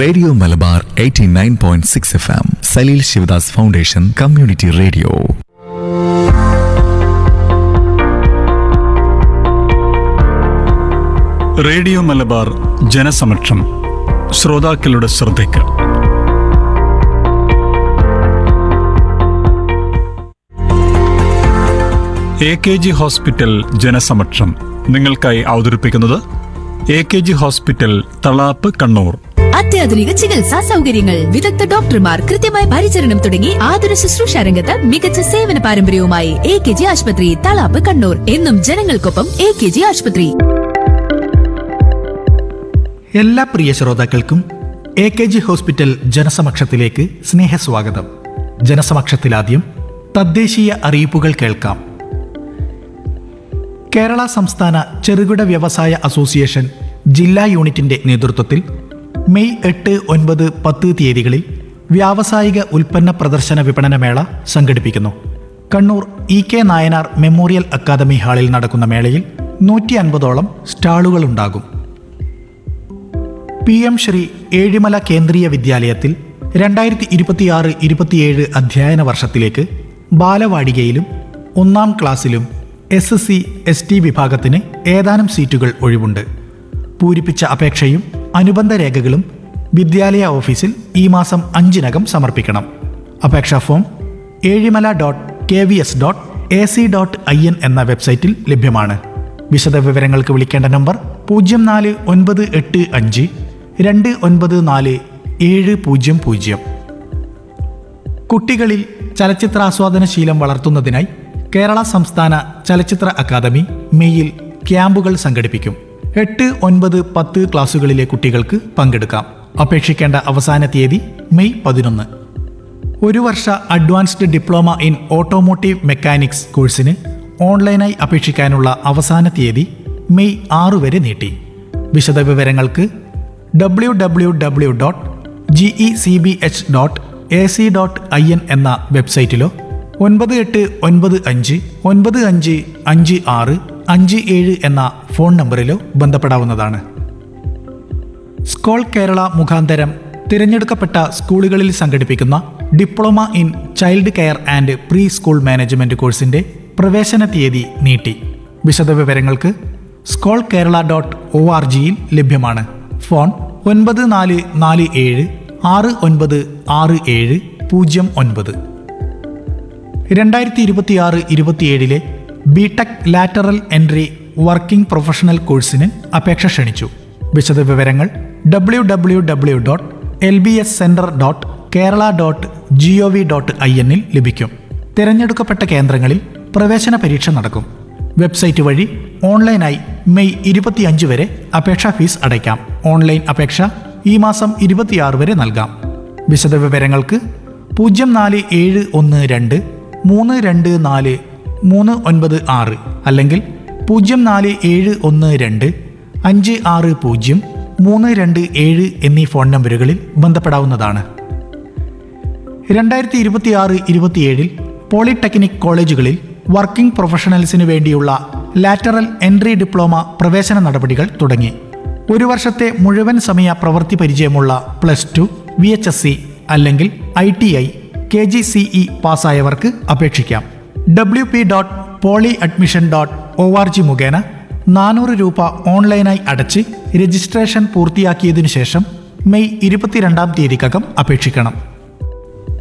radio Malabar 89.6 F M Saleel Sivadas foundation community radio radio Malabar ജനസമക്ഷം ശ്രോതാക്കളുടെ ശ്രദ്ധയ്ക്ക് എ കെ ജി ഹോസ്പിറ്റൽ ജനസമക്ഷം നിങ്ങൾക്കായി അവതരിപ്പിക്കുന്നത് A K G hospital Thalap Kannur അത്യാധുനിക ചികിത്സാ സൗകര്യങ്ങൾ വിദഗ്ധ ഡോക്ടർമാർ കൃത്യമായ പരിചരണം തുടങ്ങി ആതുര ശുശ്രൂഷ രംഗത്ത് മികച്ച സേവന പാരമ്പര്യവുമായി എ കെ ജി ആശുപത്രി തളാപ്പ് കണ്ണൂർ എന്നും ജനങ്ങൾക്കൊപ്പം എ കെ ജി ആശുപത്രി എല്ലാ പ്രിയ ശ്രോതാക്കൾക്കും എ കെ ജി ഹോസ്പിറ്റൽ ജനസമക്ഷത്തിലേക്ക് സ്നേഹസ്വാഗതം ജനസമക്ഷത്തിലാദ്യം തദ്ദേശീയ അറിയിപ്പുകൾ കേൾക്കാം കേരള സംസ്ഥാന ചെറുകിട വ്യവസായ അസോസിയേഷൻ ജില്ലാ യൂണിറ്റിന്റെ നേതൃത്വത്തിൽ മെയ് എട്ട് ഒൻപത് പത്ത് തീയതികളിൽ വ്യാവസായിക ഉൽപ്പന്ന പ്രദർശന വിപണന മേള സംഘടിപ്പിക്കുന്നു Kannur E K Nayanar memorial academy ഹാളിൽ നടക്കുന്ന മേളയിൽ നൂറ്റി അൻപതോളം സ്റ്റാളുകളുണ്ടാകും പി എം ശ്രീ ഏഴിമല കേന്ദ്രീയ വിദ്യാലയത്തിൽ രണ്ടായിരത്തി ഇരുപത്തിയാറ് ഇരുപത്തിയേഴ് അധ്യയന വർഷത്തിലേക്ക് ബാലവാടികയിലും ഒന്നാം ക്ലാസ്സിലും S S C S T വിഭാഗത്തിന് ഏതാനും സീറ്റുകൾ ഒഴിവുണ്ട് പൂരിപ്പിച്ച അപേക്ഷയും അനുബന്ധ രേഖകളും വിദ്യാലയ ഓഫീസിൽ ഈ മാസം അഞ്ചിനകം സമർപ്പിക്കണം അപേക്ഷാ form Ezhimala dot K V S dot A C dot I N എന്ന വെബ്സൈറ്റിൽ ലഭ്യമാണ് വിശദവിവരങ്ങൾക്ക് വിളിക്കേണ്ട നമ്പർ പൂജ്യം നാല് ഒൻപത് എട്ട് അഞ്ച് രണ്ട് ഒൻപത് നാല് ഏഴ് പൂജ്യം പൂജ്യം കുട്ടികളിൽ ചലച്ചിത്രാസ്വാദന ശീലം വളർത്തുന്നതിനായി കേരള സംസ്ഥാന ചലച്ചിത്ര അക്കാദമി മെയ്യിൽ ക്യാമ്പുകൾ സംഘടിപ്പിക്കും എട്ട് ഒൻപത് പത്ത് ക്ലാസുകളിലെ കുട്ടികൾക്ക് പങ്കെടുക്കാം അപേക്ഷിക്കേണ്ട അവസാന തീയതി മെയ് പതിനൊന്ന് ഒരു വർഷ advanced diploma in automotive mechanics കോഴ്സിന് ഓൺലൈനായി അപേക്ഷിക്കാനുള്ള അവസാന തീയതി മെയ് ആറ് വരെ നീട്ടി വിശദവിവരങ്ങൾക്ക് W W W dot G E C B H dot A C dot I N എന്ന വെബ്സൈറ്റിലോ ഒൻപത് എട്ട് ഒൻപത് അഞ്ച് ഒൻപത് അഞ്ച് അഞ്ച് ആറ് അഞ്ച് ഏഴ് എന്ന ഫോൺ നമ്പറിലോ ബന്ധപ്പെടാവുന്നതാണ് സ്കോൾ കേരള മുഖാന്തരം തിരഞ്ഞെടുക്കപ്പെട്ട സ്കൂളുകളിൽ സംഘടിപ്പിക്കുന്ന diploma in child care and pre school management കോഴ്സിന്റെ പ്രവേശന തീയതി നീട്ടി വിശദവിവരങ്ങൾക്ക് Scole Kerala dot O R ജിയിൽ ലഭ്യമാണ് ഫോൺ ഒൻപത് നാല് നാല് ഏഴ് ആറ് ഒൻപത് ആറ് ഏഴ് പൂജ്യം ഒൻപത് രണ്ടായിരത്തി ഇരുപത്തിയാറ് ഇരുപത്തിയേഴിലെ B Tech lateral entry working professional കോഴ്സിന് അപേക്ഷ ക്ഷണിച്ചു വിശദവിവരങ്ങൾ W W W dot L B S centre dot Kerala dot G O V dot I എന്നിൽ ലഭിക്കും തിരഞ്ഞെടുക്കപ്പെട്ട കേന്ദ്രങ്ങളിൽ പ്രവേശന പരീക്ഷ നടക്കും വെബ്സൈറ്റ് വഴി ഓൺലൈനായി മെയ് ഇരുപത്തിയഞ്ച് വരെ അപേക്ഷാ ഫീസ് അടയ്ക്കാം ഓൺലൈൻ അപേക്ഷ ഈ മാസം ഇരുപത്തിയാറ് വരെ നൽകാം വിശദവിവരങ്ങൾക്ക് പൂജ്യം നാല് ഏഴ് ഒന്ന് രണ്ട് മൂന്ന് രണ്ട് നാല് മൂന്ന് ഒൻപത് ആറ് അല്ലെങ്കിൽ പൂജ്യം നാല് ഏഴ് ഒന്ന് രണ്ട് അഞ്ച് ആറ് പൂജ്യം മൂന്ന് രണ്ട് ഏഴ് എന്നീ ഫോൺ നമ്പറുകളിൽ ബന്ധപ്പെടാവുന്നതാണ് രണ്ടായിരത്തി ഇരുപത്തിയാറ് ഇരുപത്തിയേഴിൽ പോളിടെക്നിക് കോളേജുകളിൽ വർക്കിംഗ് പ്രൊഫഷണൽസിനു വേണ്ടിയുള്ള ലാറ്ററൽ എൻട്രി ഡിപ്ലോമ പ്രവേശന നടപടികൾ തുടങ്ങി ഒരു വർഷത്തെ മുഴുവൻ സമയ പ്രവൃത്തി പരിചയമുള്ള plus two V H S C അല്ലെങ്കിൽ I T I K G C E പാസ്സായവർക്ക് അപേക്ഷിക്കാം W P dot poly admission dot O R G മുഖേന നാനൂറ് രൂപ ഓൺലൈനായി അടച്ച് രജിസ്ട്രേഷൻ പൂർത്തിയാക്കിയതിനു ശേഷം മെയ് ഇരുപത്തിരണ്ടാം തീയതിക്കകം അപേക്ഷിക്കണം